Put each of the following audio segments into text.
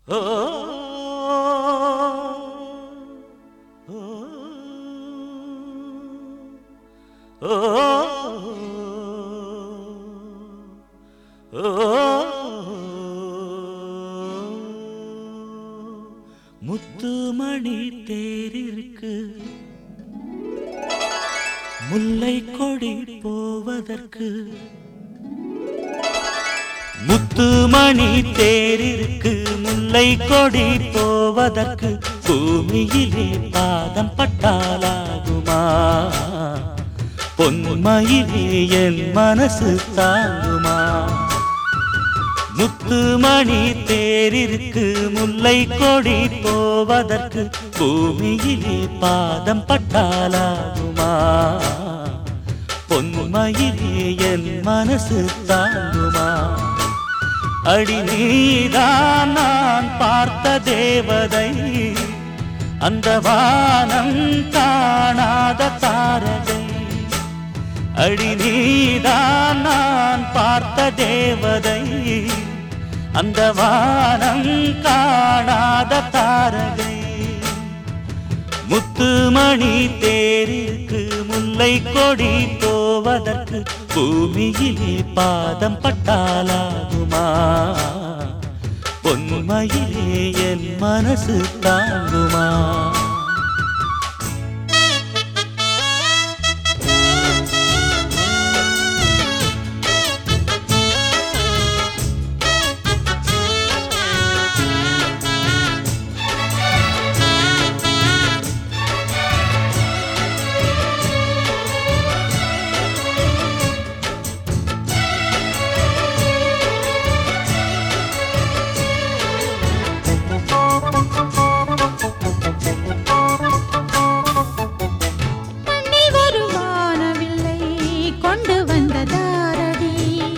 ஓ ஓ ஓ முத்துமணி தேரிருக்கு முல்லை கொடி போவதற்கு முத்துமணி தேரிருக்கு முல்லை கொடி போவதற்கு பூமியிலே பாதம் பட்டாலாகுமா பொன்மையிலே என் மனசு தாங்குமா முத்துமணி தேரிருக்கு முல்லை கொடி போவதற்கு பூமியிலே பாதம் பட்டாலாகுமா பொன்மையிலே என் மனசு தாங்குமா அடி நீதான் நான் பார்த்த தேவதை அந்த வானம் காணாத தாரகை அடி நீதான் நான் பார்த்த தேவதை அந்த வானம் காணாத தாரகை முத்துமணி தேரிற்கு முல்லை கொடி போவதற்கு பூமியிலே பாதம் பட்டாலாகுமா பொன்மையிலே என் மனசு தாங்குமா மண்ணில் ஒரு வானவில்லை கொண்டு வந்த தாரடி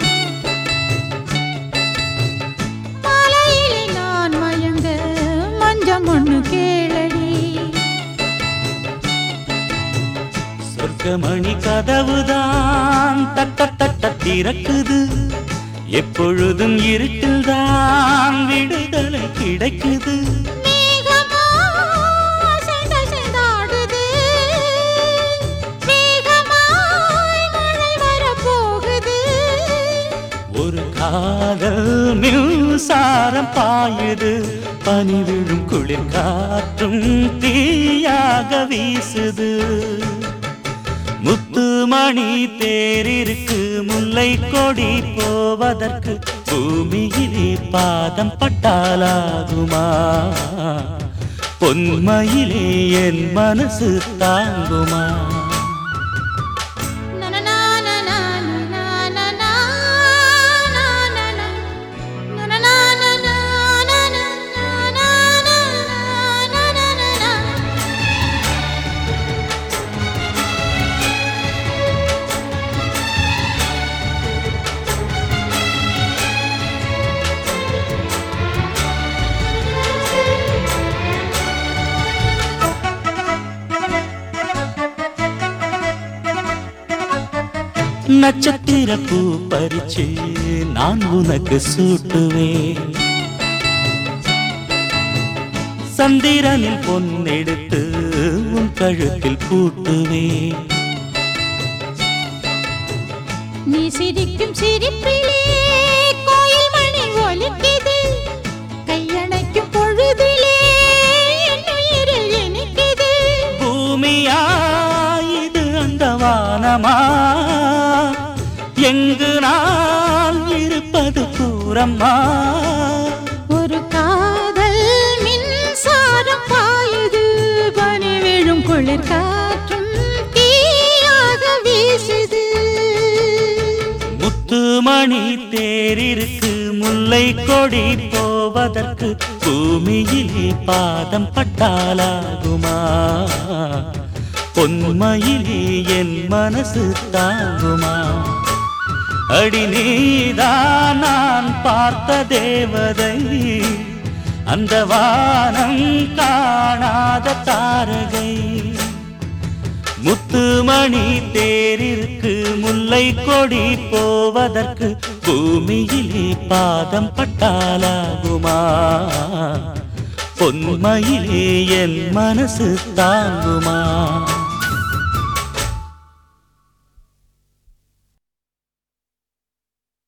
மாலையிலே நான் மயங்க மஞ்சம் ஒண்ணு கேளடி சொர்க்கமணி கதவுதான் தட்ட தட்ட திறக்குது எப்பொழுதும் இருட்டில்தான் விடுதலை கிடைக்குது மேகமா செண்ட செண்டாடுது மேகமாய் மழை வரப்போகுது ஒரு காதல் மின்சாரம் பாயுது பனி விழும் குளிர் காற்றும் தீயாக வீசுது முத்துமணி தேரிருக்கு முல்லை கொடி போவதற்கு பூமியிலே பாதம் பட்டாலாகுமா பொன்மையிலே என் மனசு தாங்குமா நட்சத்திர பூ பறிச்சு நான் உனக்கு சூட்டுவேன் சந்திரனில் பொன்னெடுத்து உன் கழுத்தில் பூட்டுவேன் நீ சிரிக்கும் சிரிப்பிலே கோயில் மணி ஒலிக்குது கையணைக்கும் பொழுதிலே என் உயிரில் இனிக்குது பூமியா இது அந்த வானமா எங்கு நான் இருப்பது கூறம்மா ஒரு காதல் மின்சாரம் பாயுது பனி விழும் குளிர் காற்றும் தீயாக வீசுது முத்துமணி தேரிருக்கு முல்லை கொடி போவதற்கு பூமியிலே பாதம் பட்டாலாகுமா பொன்மையிலே என் மனசு தாங்குமா அடி நீதான் நான் பார்த்த தேவதை அந்த வானம் காணாத தாரகை முத்துமணி தேரிற்கு முல்லை கொடி போவதற்கு பூமியிலே பாதம் பட்டாலாகுமா பொன்மையிலே என் மனசு தாங்குமா